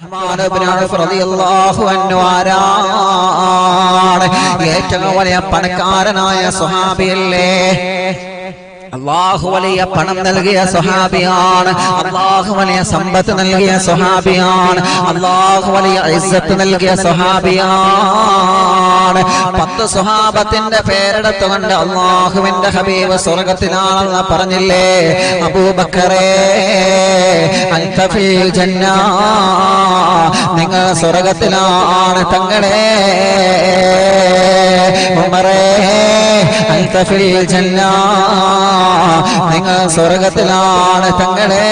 അബ്ദുറഹ്മാൻ ഇബ്നു ഔഫ് റളിയല്ലാഹു അൻഹു ആരാണ് ഏറ്റവും വലിയ പണക്കാരനായ സ്വഹാബിയല്ലേ അള്ളാഹു വലിയ പണം നൽകിയ സ്വഹാബിയാണ് അള്ളാഹു വലിയ സമ്പത്ത് നൽകിയ സ്വഹാബിയാണ് അള്ളാഹു വലിയ ഇസ്സത്ത് നൽകിയ സ്വഹാബിയാണ് പത്ത് സ്വഹാബത്തിന്റെ പേരെടുത്തുകൊണ്ട് അള്ളാഹുവിന്റെ ഹബീബ് സ്വർഗത്തിലാണെന്ന് പറഞ്ഞില്ലേ അബൂബക്കറേ അൻത ഫിൽ ജന്ന നിങ്ങൾ സ്വർഗത്തിലാണ് തങ്ങളെ ഉമറേ അൻത ഫിൽ ജന്ന നിങ്ങൾ സ്വർഗത്തിലാണ് തങ്ങളെ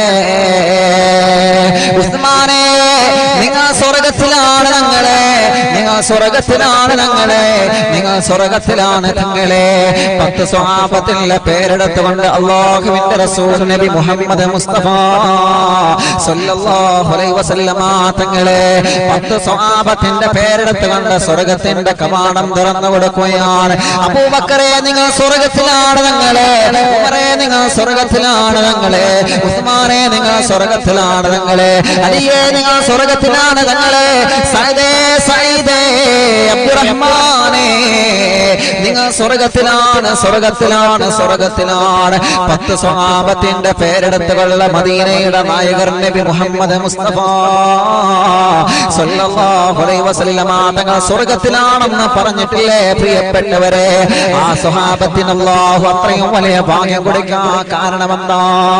ഉസ്മാനെ നിങ്ങൾ സ്വർഗത്തിലാണ് ഞങ്ങളെ നിങ്ങൾ സ്വർഗത്തിലാണ് ഞങ്ങളെ നിങ്ങൾ സ്വർഗത്തിലാണ് തങ്ങളെ പത്ത് സ്വാപത്തിന്റെ പേരെടുത്തുകൊണ്ട് അള്ളാഹുവിന്റെ റസൂൽ നബി മുഹമ്മദ് മുസ്തഫ സല്ലല്ലാഹു അലൈഹി വസല്ലമ തങ്ങളെ പത്ത് സ്വാപത്തിന്റെ പേരെടുത്തുകൊണ്ട് സ്വർഗത്തിന്റെ കവാടം തുറന്നു കൊടുക്കുകയാണ് അബൂബക്കറെ നിങ്ങൾ സ്വർഗത്തിലാണ് ഞങ്ങളെ ഉമറെ നിങ്ങൾ സ്വർഗത്തിലാണ് ഞങ്ങളെ ഉസ്മാനെ നിങ്ങൾ സ്വർഗത്തിലാണ് ഞങ്ങളെ അലിയെ നിങ്ങൾ സ്വർഗത്തിലാണ് ഞങ്ങളെ സൈദേ സൈദേ അബ്ദുറഹ്മാനെ നിങ്ങൾ സ്വർഗത്തിലാണ് സ്വർഗത്തിലാണ് സ്വർഗത്തിലാണ് പത്ത് സ്വഭാവത്തിന്റെ പേരെടുത്തുകൊള്ള മദീനയുടെ നായകർ നബി മുഹമ്മദ് മുസ്തഫ സല്ലല്ലാഹു അലൈഹി വസല്ലമ തങ്ങൾ സ്വർഗത്തിലാണെന്ന് പറഞ്ഞിട്ടില്ലേ പ്രിയപ്പെട്ടവരെ ആ സ്വഹാബത്തിന് അല്ലാഹു അത്രയും വലിയ ഭാഗ്യം കൊടുക്കാൻ കാരണമെന്താ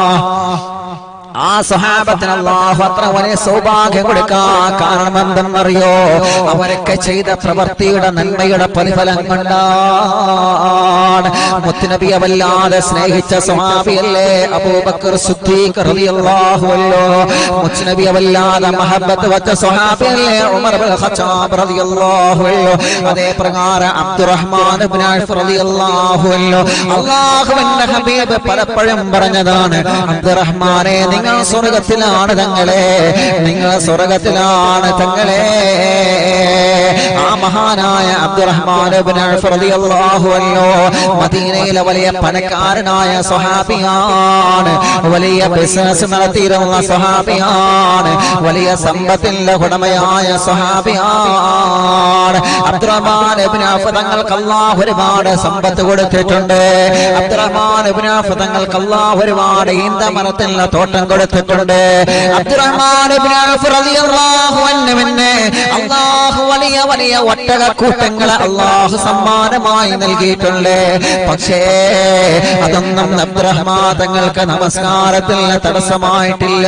ആ സഹാബത്തിന് അള്ളാഹു അത്ര വലിയ സൗഭാഗ്യം കൊടുക്കാൻ കാരണം എന്തെന്നറിയോ അവരൊക്കെ ചെയ്ത പ്രവൃത്തിയുടെ നന്മയുടെ പ്രതിഫലം കൊണ്ടാണ് മുത്തുനബിയെ വല്ലാതെ സ്നേഹിച്ച സ്വഹാബിയല്ലേ അബൂബക്കർ സിദ്ദീഖ് റളിയല്ലാഹു അല്ലോ മുത്തുനബിയെ വല്ലാതെ മഹബത്ത് വച്ച സ്വഹാബിയല്ലേ ഉമർ ഇബ്നുൽ ഖത്താബ് റളിയല്ലാഹു അല്ലോ അതേ പ്രകാരം അബ്ദുറഹ്മാൻ ഇബ്നു ഔഫ് റളിയല്ലാഹു അല്ലോ അല്ലാഹുവിന്റെ ഹബീബ് പലപ്പോഴും പറഞ്ഞതാണ് അബ്ദുറഹ്മാനെ നിങ്ങൾ സ്വർഗത്തിലാണ് തങ്ങളെ നിങ്ങൾ സ്വർഗത്തിലാണ് തങ്ങളെ ആ മഹാനായ അബ്ദുറഹ്മാൻ ഇബ്നു ഔഫ് റളിയല്ലാഹു അൻഹു മദീനയിലെ വലിയ പണക്കാരനായ സ്വഹാബിയാണ് വലിയ ബിസിനസ് നടത്തിയിരുന്ന സ്വഹാബിയാണ് വലിയ സമ്പത്തിന്റെ ഉടമയായ സ്വഹാബിയാണ് അബ്ദുറഹ്മാൻ ഇബ്നു ഔഫ് തങ്ങൾക്ക് അല്ലാഹു ഒരുപാട് സമ്പത്ത് കൊടുത്തിട്ടുണ്ട് അബ്ദുറഹ്മാൻ ഇബ്നു ഔഫ് തങ്ങൾക്ക് അല്ലാഹു ഒരുപാട് ഈന്തമരത്തിന്റെ തോട്ടം കൊടുത്തിട്ടുണ്ട് അബ്ദുറഹ്മാൻ ഇബ്നു ഔഫ് റളിയല്ലാഹു അൻഹുവിന് അല്ലാഹു വലിയ വലിയ ഒട്ടക കൂട്ടങ്ങളെ അല്ലാഹു സമ്മാനമായി നൽകിയിട്ടുണ്ട് പക്ഷേ അതൊന്നും അബ്ദുറഹ്മാൻ തങ്ങൾക്ക് നമസ്കാരത്തിന് തടസ്സമായിട്ടില്ല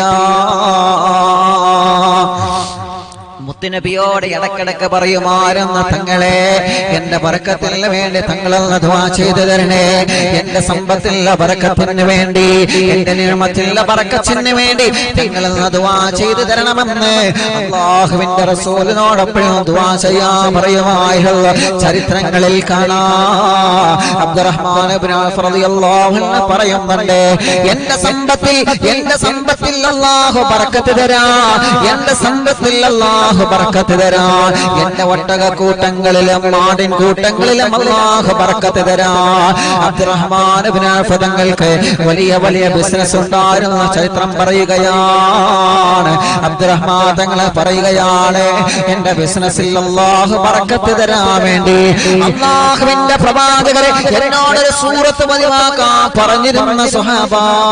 മുത്തുനബിയോട് ഇടക്കിടക്ക് പറയുമാരെന്ന തങ്ങളെ എന്റെ പറക്കത്തിന് വേണ്ടി തങ്ങളെന്ന് ദ്വാ ചെയ്തു തരണേ എന്റെ സമ്പത്തിലുള്ള പറക്കത്തിന് വേണ്ടി എന്റെ നിർമ്മത്തിലുള്ള പറക്കത്തിന് വേണ്ടി തങ്ങളെന്ന് ദ്വാ ചെയ്തു തരണമെന്ന് അള്ളാഹുവിന്റെ റസൂലിനോടൊപ്പോഴും ദ്വാ ചെയ്യാൻ പറയുമായുള്ള ചരിത്രങ്ങളിൽ കാണാ അബ്ദുറഹ്മാൻ ഇബ്നു ഔഫ് റളിയല്ലാഹു അൻഹു പറയുന്നുണ്ട് എന്റെ സമ്പത്തിൽ എന്റെ സമ്പത്തിൽ അല്ലാഹു ബർക്കത്ത് തരാ എന്റെ സമ്പത്തിൽ അല്ലാഹു ബർക്കത്ത് തരാ എന്റെ ഒട്ടക കൂട്ടങ്ങളിലും മാടിൻ കൂട്ടങ്ങളിലും അല്ലാഹു ബർക്കത്ത് തരാ അബ്ദുറഹ്മാൻ ഇബ്നു ഔഫ് തങ്ങൾക്ക് വലിയ വലിയ ബിസിനസ് ഉണ്ടായിരുന്ന ചരിത്രം പറയുകയാണ് അബ്ദുറഹ്മാൻ തങ്ങളെ പറയുകയാണ് എന്റെ ബിസിനസ്സിൽ അല്ലാഹു ബർക്കത്ത് തരാൻ വേണ്ടി അള്ളാഹുവിന്റെ പ്രവാചകരെ എന്നോടൊരു സൂറത്ത് പതിവാക്കാൻ പറഞ്ഞിരുന്ന സുഹാബ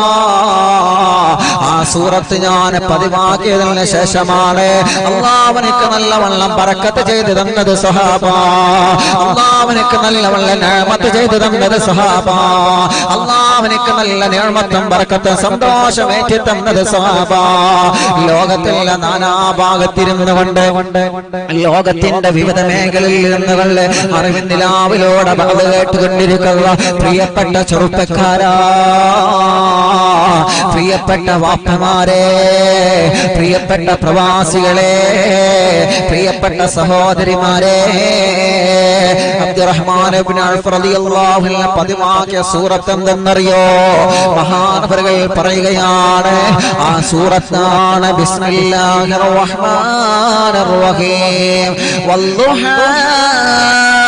ആ സൂറത്ത് ഞാൻ പതിവാക്കിയതിന് ശേഷമാണ് അള്ളാഹുവിനക്ക് നല്ല വള്ളം പറക്കത്ത് ചെയ്തു തന്നത് സുഹാബ അള്ളാഹുവിനക്ക് നല്ല വള്ള നേമത്ത് ചെയ്തു തന്നത് സുഹാബ അള്ളാഹുവിനക്ക് നല്ല നേമത്തും പറക്കത്തും സന്തോഷം ഏറ്റി തന്നത് സുഹാബ ലോകത്തിലെ നാനാഭാഗത്തിരുന്നു കൊണ്ട് ലോകത്തിന്റെ വിവിധ മേഖലയിൽ നിന്നുകൊണ്ട് അറിവിൻ നിലാവിലൂടെ അത് കേട്ടുകൊണ്ടിരിക്കുക പ്രിയപ്പെട്ട ചെറുപ്പക്കാരാ പ്രിയപ്പെട്ട വാപ്പമാരെ പ്രിയപ്പെട്ട പ്രവാസികളെ പ്രിയപ്പെട്ട സഹോദരിമാരെ അബ്ദുറഹ്മാൻ ഇബ്നു ഔഫ് റളിയല്ലാഹു അൻഹു പതിവാക്കിയ സൂറത്ത് എന്തെന്നറിയോ മഹാനവറുകൾ പറയുകയാണ് ആ സൂറത്താണ് ബിസ്മില്ലാഹിർ റഹ്മാനിർ റഹീം വല്ലുഹാ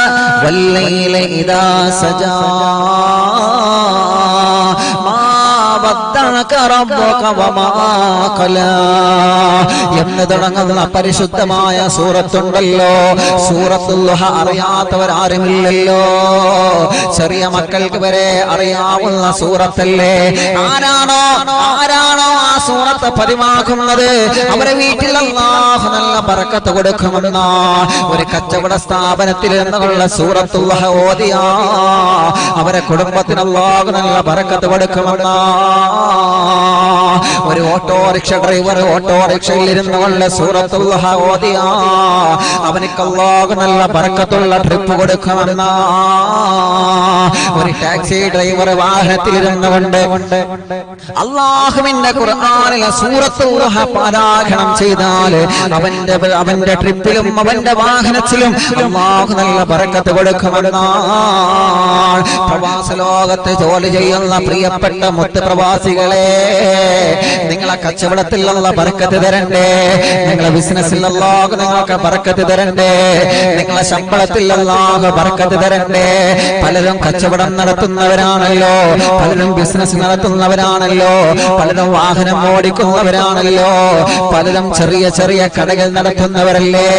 والليل إذا سجى ما വദ്ദഅക റബ്ബുക വമാ ഖലാ എന്ന് തുടങ്ങുന്ന പരിശുദ്ധമായ സൂറത്തുണ്ടല്ലോ സൂറത്തുല്ലുഹ അറിയാത്തവരാരുമില്ലല്ലോ ചെറിയ മക്കൾക്ക് വരെ അറിയാവുന്ന സൂറത്തല്ലേ ആരാണോ ആരാണോ ആ സൂറത്ത് പതിവാക്കുന്നത് അവരെ വീട്ടിൽ അല്ലാഹു നല്ല പറക്കത്ത് കൊടുക്കുമെന്ന ഒരു കച്ചവട സ്ഥാപനത്തിൽ നിന്നുള്ള സൂറത്തുള്ള ഓതിയാ അവരെ കുടുംബത്തിന് അല്ലാഹു നല്ല പറക്കത്ത് കൊടുക്കുമെന്ന ഒരു ഓട്ടോറിക്ഷ ഡ്രൈവർ ഓട്ടോറിക്ഷയിൽ ഇരുന്നു കൊണ്ട് സൂറത്തുള്ള ഓതിയാ അവനിക്ക് അല്ലാഹു നല്ല പറക്കത്തുള്ള ട്രിപ്പ് കൊടുക്കുമെന്ന ഒരു ടാക്സി ഡ്രൈവർ വാഹനത്തിൽ ഇരുന്നു കൊണ്ട് അള്ളാഹുവിന്റെ ഖുർആനിലെ സൂറത്തുള്ള പാരായണം ചെയ്താൽ അവന്റെ അവന്റെ ട്രിപ്പിലും അവന്റെ വാഹനത്തിലും അള്ളാഹു നല്ല പറക്കത്ത് കൊടുക്കുമെന്നാണ് പ്രവാസ ലോകത്ത് ജോലി ചെയ്യുന്ന പ്രിയപ്പെട്ട മുത്ത് പ്രവാസികളെ നിങ്ങളെ കച്ചവടത്തിലുള്ള പറക്കത്ത് തരണ്ടേ നിങ്ങളെ ബിസിനസ്സിൽ അല്ലാഹു നിങ്ങൾക്ക് പറക്കത്ത് തരണ്ടേ നിങ്ങളെ ശമ്പളത്തിൽ അല്ലാഹു പറക്കത്ത് തരണ്ടേ പലരും കച്ചവടം നടത്തുന്നവരാണല്ലോ പലരും ബിസിനസ് നടത്തുന്നവരാണല്ലോ പലരും വാഹനം ഓടിക്കുന്നവരാണല്ലോ പലരും ചെറിയ ചെറിയ കടകൾ നടത്തുന്നവരല്ലേ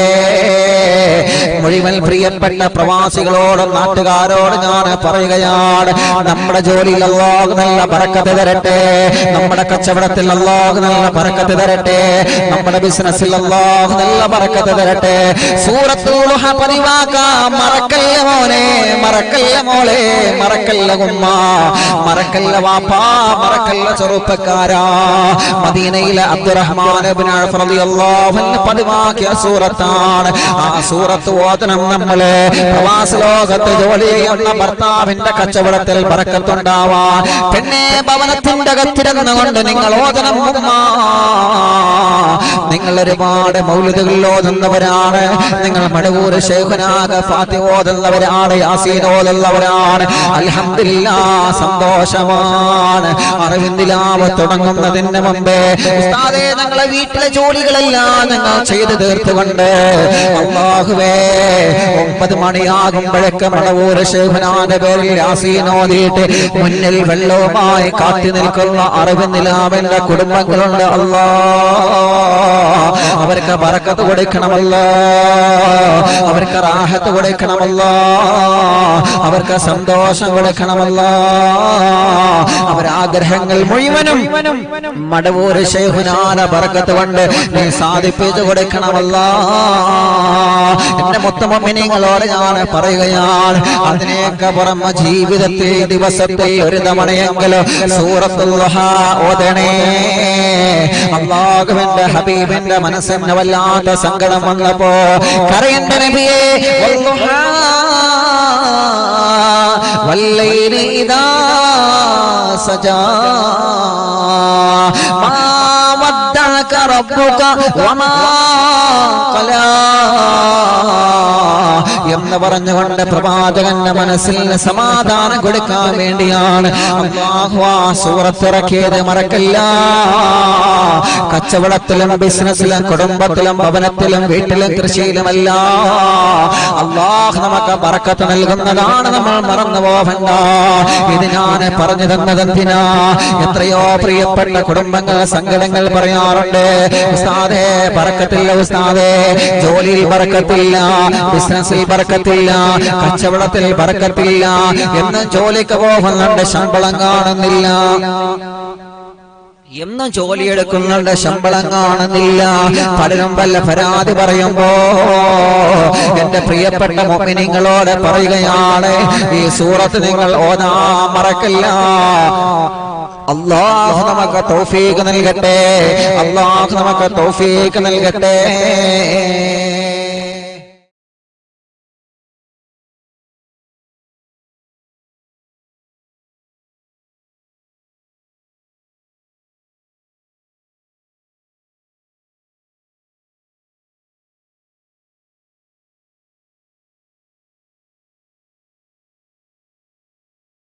മുഴുവൻ പ്രിയപ്പെട്ട പ്രവാസികളോടും നാട്ടുകാരോട് ഞാൻ പറയുകയാണ് നമ്മുടെ ജോലിയിൽ അല്ലാഹു നല്ല പറക്കത്ത് തരട്ടെ നമ്മുടെ കച്ചവടത്തിൽ അല്ലാഹു നല്ല പറക്കത്ത് തരട്ടെ നമ്മുടെ ബിസിനസ്സിൽ അല്ലാഹു നല്ല പറക്കത്ത് തരട്ടെ സൂറത്തുൽ പതിവാക്കാം മറക്കല്ല മോനെ മറക്കല്ല മോളെ മറക്കല്ല ഉമ്മ മറക്കല്ല വാപ്പാ മറക്കല്ല ചെറുപ്പക്കാരാ മദീനയിലെ അബ്ദുറഹ്മാൻ ഇബ്നു ഔഫ് റളിയല്ലാഹു അൻഹു പതിവാക്കിയ സൂറത്താണ് ആ സൂറത്ത് ഓതണം നമ്മള് പ്രവാസ ലോകത്ത് ജോലി ചെയ്യുന്ന ഭർത്താവിന്റെ കച്ചവടത്തിൽ പറക്കത്തുണ്ടാവാൻ പിന്നെ ഭവനത്തിന്റെ അകത്തിരുന്നുകൊണ്ട് നിങ്ങൾ ഓതണം ഉമ്മ നിങ്ങൾ ഒരുപാട് മൗലികകൾ ഓതുന്നവരാണ് നിങ്ങൾ മടവൂർ ശേഖനാക ഫാത്തി ഓതുന്നവരാണ് യാസീൻ ഓതുന്നവരാണ് അൽഹംദുലില്ലാ സന്തോഷമാണ് അറിവിന്ദിലാവ് തുടങ്ങുന്നതിന് മുമ്പേ ഉസ്താദേ ഞങ്ങളെ വീട്ടിലെ ജോലികളെല്ലാം ഞങ്ങൾ ചെയ്തു തീർത്തുകൊണ്ട് അള്ളാഹുവേ ഒമ്പത് മണിയാകുമ്പോഴൊക്കെ മടവൂർ ശേഖനാന്റെ പേരിൽ യാസീൻ ഓതിയിട്ട് മുന്നിൽ വെള്ളവുമായി കാത്തി നിൽക്കുന്ന അറിവിന്ദിലാവിന്റെ കുടുംബങ്ങളുണ്ട് അല്ലാ അവർക്ക് ബറക്കത്ത് കൊടുക്കണമല്ല അവർക്ക് റാഹത്ത് കൊടുക്കണമല്ല അവർക്ക് സന്തോഷം കൊടുക്കണമല്ല അവരാഗ്രഹങ്ങൾ മുഴുവനും മടവൂര് ശേഖുനാന ബറക്കത്ത് കൊണ്ട് നീ സാധിപ്പിച്ചു കൊടുക്കണമല്ല എന്റെ മൊത്തമൊമ്മിനിങ്ങളോട് ഞാൻ പറയുകയാണ് അതിനേക്ക് പുറമ ജീവിതത്തിൽ ദിവസത്തിൽ ഒരു തവണയെങ്കിലും സൂറത്തുള്ള ഓതണേ അള്ളാഹുവിന്റെ ഹബീബിന്റെ മനസ്സിന് വല്ലാത്ത സങ്കടം വന്നപ്പോ കരയണ്ട നബിയെ വല്ലുഹാ, വല്ലൈലി ഇദാ സജാ മാ വദ്ദഅക റബ്ബുക വമാ ഖലാ എന്ന് പറഞ്ഞുകൊണ്ട് പ്രവാചകന്റെ മനസ്സിൽ സമാധാനം കൊടുക്കാൻ വേണ്ടിയാണ് അല്ലാഹു ആ സൂറത്തിറക്കിയത് മറക്കല്ല കച്ചവടത്തിലും ബിസിനസ്സിലും കുടുംബത്തിലും ഭവനത്തിലും വീട്ടിലും കൃഷിയിലുമല്ല അള്ളാഹ് നമുക്ക് പറക്കത്ത് നൽകുന്നതാണ് നമ്മൾ മറന്നു പോകണ്ട ഇത് ഞാൻ പറഞ്ഞു തന്നതെന്തിനാ എത്രയോ പ്രിയപ്പെട്ട കുടുംബങ്ങൾ സങ്കടങ്ങൾ പറയാറുണ്ട് ഉസ്താദേ പറക്കത്തില്ല ഉസ്താദേ ജോലിയിൽ പറക്കത്തില്ല ബിസിനസ്സിൽ പറക്കത്തില്ല കച്ചവടത്തിൽ പറക്കത്തില്ല എന്ന് ജോലിക്ക് പോകുന്നുണ്ട് ശമ്പളം കാണുന്നില്ല എന്നും ജോലിയെടുക്കുന്നുണ്ട് ശമ്പളം കാണുന്നില്ല പലരും വല്ല പരാതി പറയുമ്പോ എന്റെ പ്രിയപ്പെട്ട മൊമിനിങ്ങളോട് പറയുകയാണ് ഈ സൂറത്ത് നിങ്ങൾ ഓതാ മറക്കില്ല അള്ളാഹു നമുക്ക് തൗഫീഖ് നൽകട്ടെ അള്ളാഹു നമുക്ക് തൗഫീഖ് നൽകട്ടെ